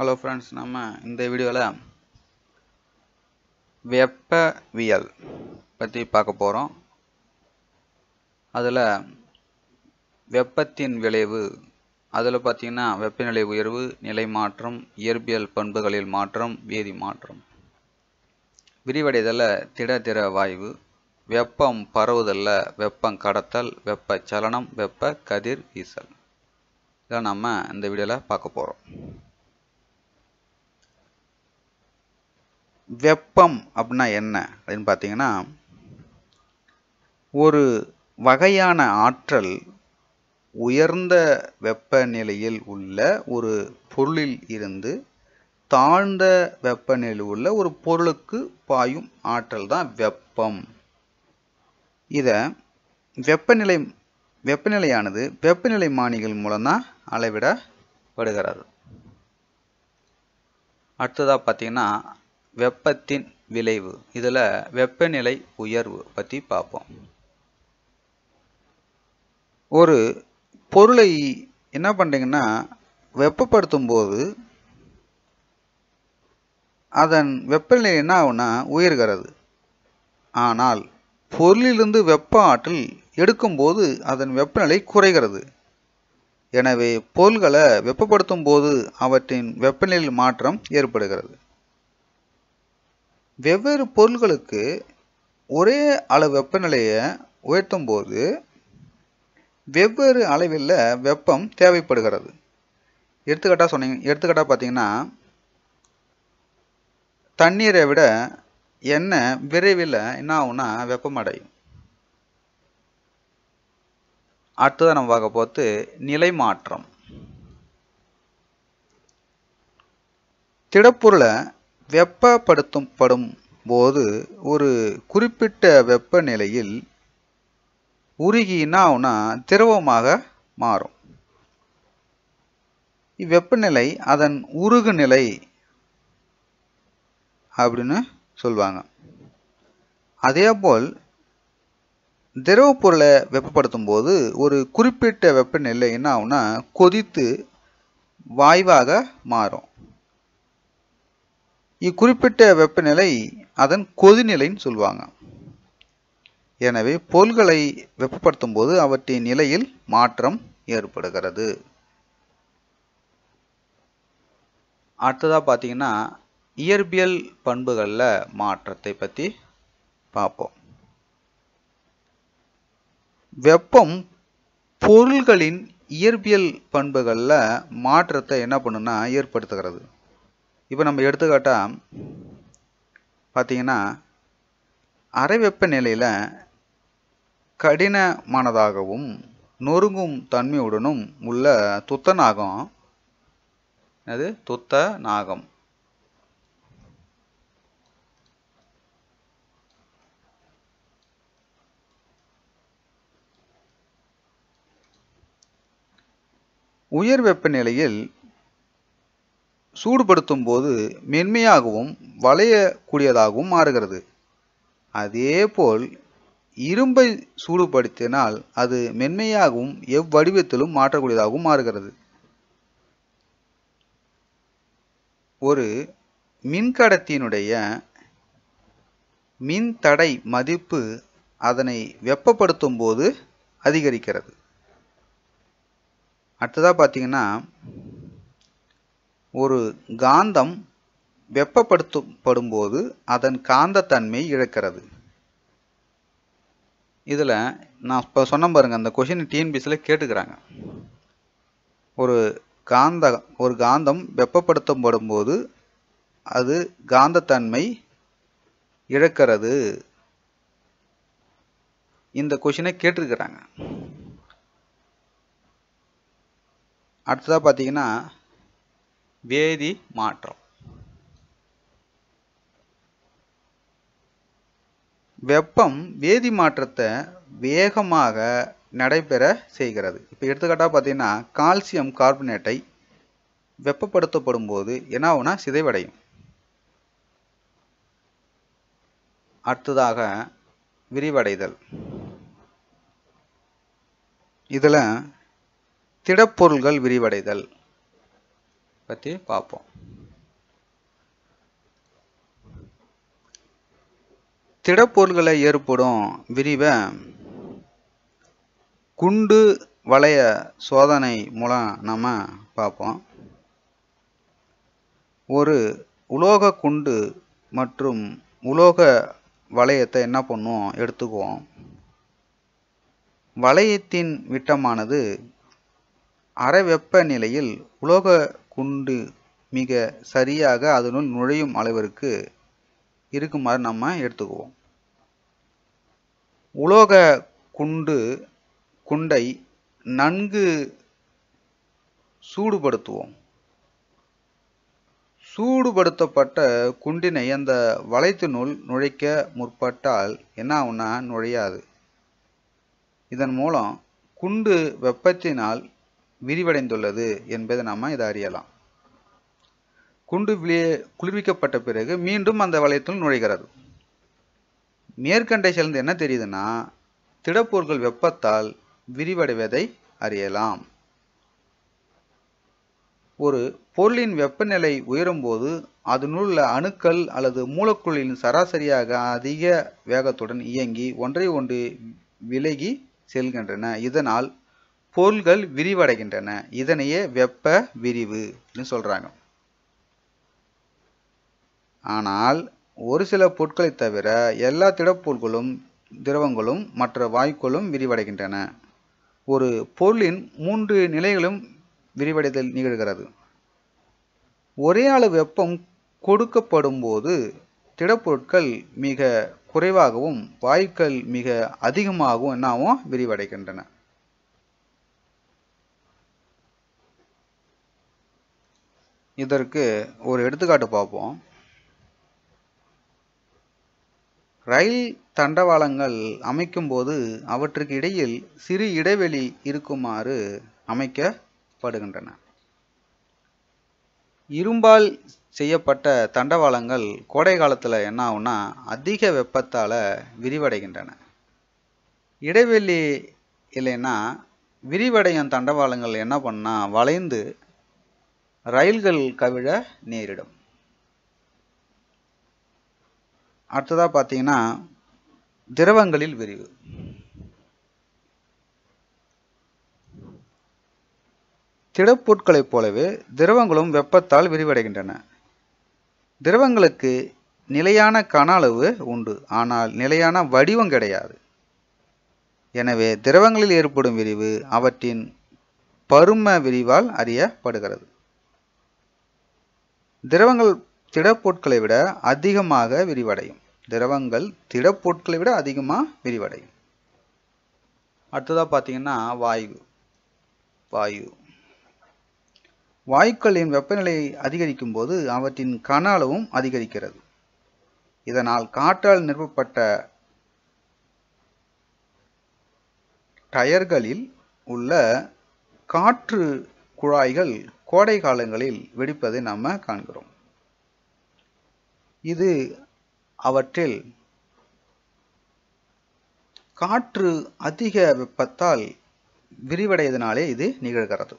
hello friends நம்ம இந்த வீடியோவில் வெப்பவியல் பற்றி பார்க்க போகிறோம் அதில் வெப்பத்தின் விளைவு அதில் பார்த்தீங்கன்னா வெப்பநிலை உயர்வு நிலை மாற்றம் இயற்பியல் பண்புகளில் மாற்றம் வேதி மாற்றம் விரிவடைதல திட திர வாயு வெப்பம் பரவுதல்ல வெப்பம் கடத்தல் வெப்ப சலனம் வெப்ப கதிர் வீசல் இதை நம்ம இந்த வீடியோவில் பார்க்க போகிறோம் வெப்பம் அப்படின்னா என்ன அப்படின்னு பார்த்தீங்கன்னா ஒரு வகையான ஆற்றல் உயர்ந்த வெப்பநிலையில் உள்ள ஒரு பொருளில் இருந்து தாழ்ந்த வெப்பநிலையில் உள்ள ஒரு பொருளுக்கு பாயும் ஆற்றல் தான் வெப்பம் இதை வெப்பநிலை வெப்பநிலையானது வெப்பநிலை மானிகள் மூலம்தான் அளவிடப்படுகிறது அடுத்ததாக பார்த்தீங்கன்னா வெப்பத்தின் விளைவு இதில் வெப்பநிலை உயர்வு பற்றி பார்ப்போம் ஒரு பொருளை என்ன பண்ணுறீங்கன்னா வெப்பப்படுத்தும் போது அதன் வெப்பநிலை என்ன ஆகும்னா உயர்கிறது ஆனால் பொருளிலிருந்து வெப்ப ஆற்றல் எடுக்கும்போது அதன் வெப்பநிலை குறைகிறது எனவே பொருள்களை வெப்பப்படுத்தும் போது அவற்றின் வெப்பநிலையில் மாற்றம் ஏற்படுகிறது வெவ்வேறு பொருள்களுக்கு ஒரே அளவு வெப்பநிலையை உயர்த்தும் போது வெவ்வேறு அளவில் வெப்பம் தேவைப்படுகிறது எடுத்துக்காட்டாக சொன்னீங்க எடுத்துக்காட்டாக பார்த்தீங்கன்னா தண்ணீரை விட எண்ணெய் விரைவில் என்ன ஆகும்னா வெப்பமடையும் அடுத்ததாக நம்ம பார்க்க போது நிலை மாற்றம் திடப்பொருளை வெப்பப்படுத்தும் படும் போது ஒரு குறிப்பிட்ட வெப்பநிலையில் உருகி என்ன ஆகும்னா திரவமாக மாறும் இவ்வெப்பநிலை அதன் உருகு நிலை அப்படின்னு சொல்லுவாங்க அதேபோல் திரவ பொருளை வெப்பப்படுத்தும் போது ஒரு குறிப்பிட்ட வெப்பநிலை என்ன ஆகும்னா கொதித்து வாயுவாக மாறும் இக்குறிப்பிட்ட வெப்பநிலை அதன் கொதிநிலைன்னு சொல்லுவாங்க எனவே பொருள்களை வெப்பப்படுத்தும் போது அவற்றின் நிலையில் மாற்றம் ஏற்படுகிறது அடுத்ததாக பார்த்தீங்கன்னா இயற்பியல் பண்புகளில் மாற்றத்தை பற்றி பார்ப்போம் வெப்பம் பொருள்களின் இயற்பியல் பண்புகளில் மாற்றத்தை என்ன பண்ணுன்னா ஏற்படுத்துகிறது இப்போ நம்ம எடுத்துக்காட்டா பார்த்தீங்கன்னா அரை வெப்பநிலையில் கடினமானதாகவும் நொறுங்கும் தன்மையுடனும் உள்ள துத்த நாகம் அது துத்த நாகம் உயர் வெப்பநிலையில் சூடுபடுத்தும் போது மென்மையாகவும் வளையக்கூடியதாகவும் மாறுகிறது அதேபோல் இரும்பை சூடுபடுத்தினால் அது மென்மையாகவும் எவ்வடிவத்திலும் மாற்றக்கூடியதாகவும் மாறுகிறது ஒரு மின்கடத்தியினுடைய மின் தடை மதிப்பு அதனை வெப்பப்படுத்தும் போது அதிகரிக்கிறது அடுத்ததாக பார்த்தீங்கன்னா ஒரு காந்தம் வெப்பப்படுத்தப்படும் போது அதன் காந்தத்தன்மை இழக்கிறது இதில் நான் இப்போ சொன்ன பாருங்க அந்த கொஷின் டிஎன்பிசியில் கேட்டுக்கிறாங்க ஒரு காந்த ஒரு காந்தம் வெப்பப்படுத்தப்படும் போது அது காந்தத்தன்மை இழக்கிறது இந்த கொஷினை கேட்டிருக்கிறாங்க அடுத்ததாக பார்த்தீங்கன்னா வேதி மாற்றம் வெப்பம் வேதி மாற்றத்தை வேகமாக நடைபெற செய்கிறது இப்போ எடுத்துக்காட்டாக பார்த்தீங்கன்னா கால்சியம் கார்பனேட்டை வெப்பப்படுத்தப்படும் போது என்ன ஆகும்னா சிதைவடையும் அடுத்ததாக விரிவடைதல் இதில் திடப்பொருள்கள் விரிவடைதல் பற்றி பார்ப்போம் திடப்பொருள்களை ஏற்படும் விரிவை குண்டு வளைய சோதனை மூலம் நம்ம பார்ப்போம் ஒரு உலோக குண்டு மற்றும் உலோக வளையத்தை என்ன பண்ணுவோம் எடுத்துக்குவோம் வளையத்தின் விட்டமானது அரை வெப்ப நிலையில் உலோக குண்டு மிக சரியாக அதனுள் நுழையும் அளவிற்கு இருக்குமாறு நம்ம எடுத்துக்குவோம் உலோக குண்டு குண்டை நன்கு சூடுபடுத்துவோம் சூடுபடுத்தப்பட்ட குண்டினை அந்த வளையத்தினுள் நுழைக்க முற்பட்டால் என்ன ஆகும்னா நுழையாது இதன் மூலம் குண்டு வெப்பத்தினால் விரிவடைந்துள்ளது என்பதை நம்ம இதை அறியலாம் குண்டு வெளியே குளிர்விக்கப்பட்ட பிறகு மீண்டும் அந்த வளையத்தில் நுழைகிறது மேற்கண்டை சேர்ந்து என்ன தெரியுதுன்னா திடப்பொருட்கள் வெப்பத்தால் விரிவடைவதை அறியலாம் ஒரு பொருளின் வெப்பநிலை உயரும்போது அதனுள் உள்ள அணுக்கள் அல்லது மூலக்கூறின் சராசரியாக அதிக வேகத்துடன் இயங்கி ஒன்றை ஒன்று விலகி செல்கின்றன இதனால் பொருள்கள் விரிவடைகின்றன இதனையே வெப்ப விரிவு சொல்றாங்க ஆனால் ஒரு சில பொருட்களை தவிர எல்லா திடப்பொருட்களும் திரவங்களும் மற்ற வாயுக்களும் விரிவடைகின்றன ஒரு பொருளின் மூன்று நிலைகளும் விரிவடைதல் நிகழ்கிறது ஒரே அளவு வெப்பம் கொடுக்கப்படும் போது திடப்பொருட்கள் மிக குறைவாகவும் வாயுக்கள் மிக அதிகமாகவும் என்னாவும் விரிவடைகின்றன இதற்கு ஒரு எடுத்துக்காட்டு பார்ப்போம் ரயில் தண்டவாளங்கள் அமைக்கும்போது அவற்றுக்கு இடையில் சிறு இடைவெளி இருக்குமாறு அமைக்கப்படுகின்றன இரும்பால் செய்யப்பட்ட தண்டவாளங்கள் கோடை காலத்தில் என்ன ஆகும்னா அதிக வெப்பத்தால் விரிவடைகின்றன இடைவெளி இல்லைன்னா விரிவடையும் தண்டவாளங்கள் என்ன பண்ணா வளைந்து ரயில்கள் கவிழ நேரிடும் அடுத்ததாக பார்த்தீங்கன்னா திரவங்களில் விரிவு திடப்பொருட்களைப் போலவே திரவங்களும் வெப்பத்தால் விரிவடைகின்றன திரவங்களுக்கு நிலையான கன அளவு உண்டு ஆனால் நிலையான வடிவம் கிடையாது எனவே திரவங்களில் ஏற்படும் விரிவு அவற்றின் பரும விரிவால் அறியப்படுகிறது திரவங்கள் திடப்பொருட்களை விட அதிகமாக விரிவடையும் திரவங்கள் திடப்பொருட்களை விட அதிகமாக விரிவடையும் அடுத்ததாக பார்த்தீங்கன்னா வாயு வாயு வாயுக்களின் வெப்பநிலை அதிகரிக்கும் போது அவற்றின் கன அளவும் அதிகரிக்கிறது இதனால் காற்றால் நிரப்பப்பட்ட டயர்களில் உள்ள காற்று குழாய்கள் கோடை காலங்களில் வெடிப்பதை நம்ம காண்கிறோம் இது அவற்றில் காற்று அதிக வெப்பத்தால் விரிவடைவதனாலே இது நிகழ்கிறது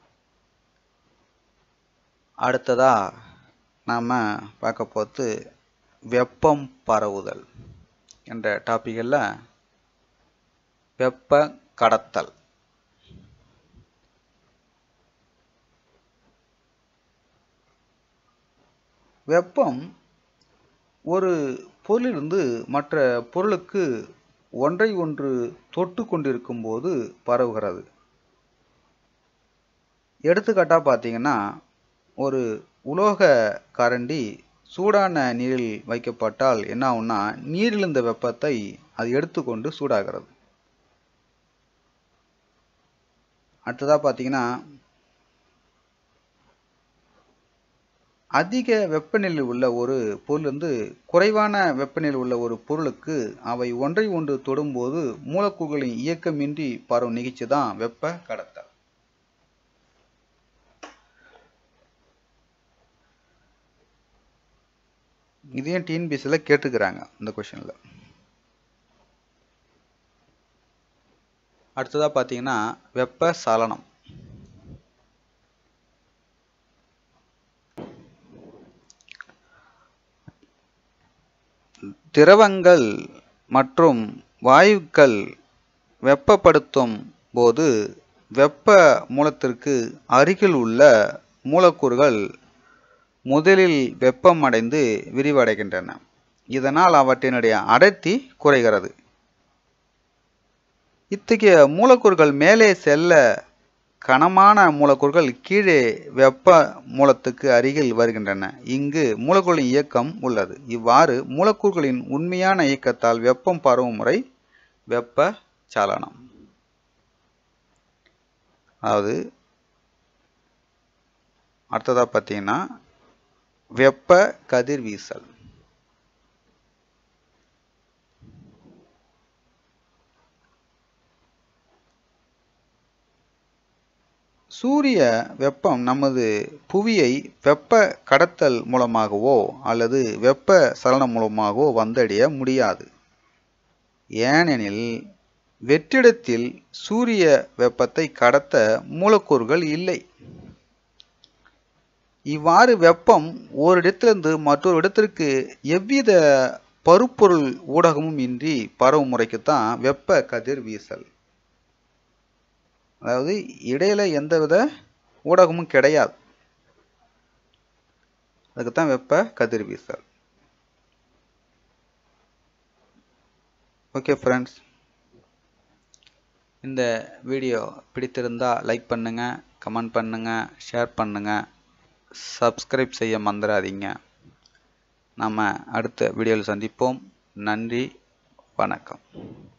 அடுத்ததா நாம் பார்க்க போது வெப்பம் பரவுதல் என்ற டாப்பிக்கில் வெப்ப கடத்தல் வெப்பம் ஒரு பொருளிலிருந்து மற்ற பொருளுக்கு ஒன்றை ஒன்று தொட்டு கொண்டிருக்கும் போது பரவுகிறது எடுத்துக்காட்டாக பார்த்தீங்கன்னா ஒரு உலோக கரண்டி சூடான நீரில் வைக்கப்பட்டால் என்ன ஆகும்னா நீரில் இருந்த வெப்பத்தை அது எடுத்துக்கொண்டு சூடாகிறது அடுத்ததாக பார்த்தீங்கன்னா அதிக வெப்பநிலையில் உள்ள ஒரு பொருள் வந்து குறைவான வெப்பநிலையில் உள்ள ஒரு பொருளுக்கு அவை ஒன்றை ஒன்று தொடும்போது மூலக்கூறுகளின் இயக்கமின்றி பரவும் நிகழ்ச்சி தான் வெப்ப கடத்தல் இதையும் டிஎன்பிசியில் கேட்டுக்கிறாங்க இந்த கொஷனில் அடுத்ததாக பார்த்தீங்கன்னா வெப்ப சலனம் திரவங்கள் மற்றும் வாயுக்கள் வெப்பப்படுத்தும் போது வெப்ப மூலத்திற்கு அருகில் உள்ள மூலக்கூறுகள் முதலில் வெப்பமடைந்து விரிவடைகின்றன இதனால் அவற்றினுடைய அடர்த்தி குறைகிறது இத்தகைய மூலக்கூறுகள் மேலே செல்ல கனமான மூலக்கூறுகள் கீழே வெப்ப மூலத்துக்கு அருகில் வருகின்றன இங்கு மூலக்கூறுகளின் இயக்கம் உள்ளது இவ்வாறு மூலக்கூறுகளின் உண்மையான இயக்கத்தால் வெப்பம் பரவும் முறை வெப்ப சலனம் அதாவது அடுத்ததாக பார்த்தீங்கன்னா வெப்ப கதிர்வீசல் சூரிய வெப்பம் நமது புவியை வெப்ப கடத்தல் மூலமாகவோ அல்லது வெப்ப சலனம் மூலமாகவோ வந்தடைய முடியாது ஏனெனில் வெற்றிடத்தில் சூரிய வெப்பத்தை கடத்த மூலக்கூறுகள் இல்லை இவ்வாறு வெப்பம் ஒரு இடத்திலிருந்து மற்றொரு இடத்திற்கு எவ்வித பருப்பொருள் ஊடகமும் இன்றி பரவும் முறைக்குத்தான் வெப்ப கதிர்வீசல் அதாவது இடையில எந்தவித ஊடகமும் கிடையாது அதுக்குத்தான் வெப்ப கதிர்வீசல் ஓகே ஃப்ரெண்ட்ஸ் இந்த வீடியோ பிடித்திருந்தா லைக் பண்ணுங்க கமெண்ட் பண்ணுங்க ஷேர் பண்ணுங்க சப்ஸ்கிரைப் செய்ய மறந்துடாதீங்க நம்ம அடுத்த வீடியோவில் சந்திப்போம் நன்றி வணக்கம்